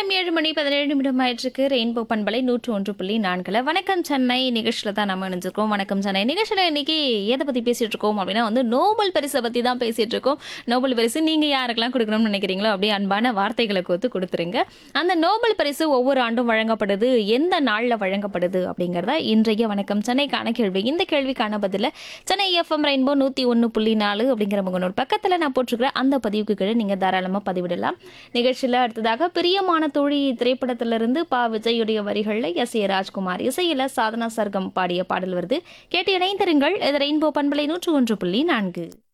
நேரம் ஏழு மணி பதினேழு நிமிடம் ஆயிற்றுக்கு ரெயின்போ பண்பலை நூற்று ஒன்று புள்ளி நான்குல வணக்கம் சென்னை நிகழ்ச்சியில தான் நம்ம இணைஞ்சிருக்கோம் வணக்கம் சென்னை நிகழ்ச்சியில இன்னைக்கு எதை பத்தி பேசிட்டு இருக்கோம் அப்படின்னா வந்து நோபல் பரிசை பத்தி தான் பேசிட்டு இருக்கோம் நோபல் பரிசு நீங்க யாருக்கெல்லாம் கொடுக்கணும்னு நினைக்கிறீங்களோ அப்படியே அன்பான வார்த்தைகளை கோத்து கொடுத்துருங்க அந்த நோபல் பரிசு ஒவ்வொரு ஆண்டும் வழங்கப்படுது எந்த நாள்ல வழங்கப்படுது அப்படிங்கறத இன்றைய வணக்கம் சென்னைக்கான கேள்வி இந்த கேள்விக்கான பதில சென்னை எஃப்எம் ரெயின்போ நூத்தி ஒன்று புள்ளி நாலு அப்படிங்கிற முகநூல் பக்கத்துல நான் போட்டிருக்கிறேன் அந்த பதிவுக்கு கீழே நீங்க தாராளமா பதிவிடலாம் நிகழ்ச்சியில அடுத்ததாக பிரியமான தோழி திரைப்படத்திலிருந்து பா விஜயுடைய வரிகள்ல எஸ் ஏ ராஜ்குமார் இசையில சாதனா சர்க்கம் பாடிய பாடல் வருது கேட்டு இணைந்திருங்கள் இது ரெயின்போ பண்பலை நூற்று ஒன்று புள்ளி நான்கு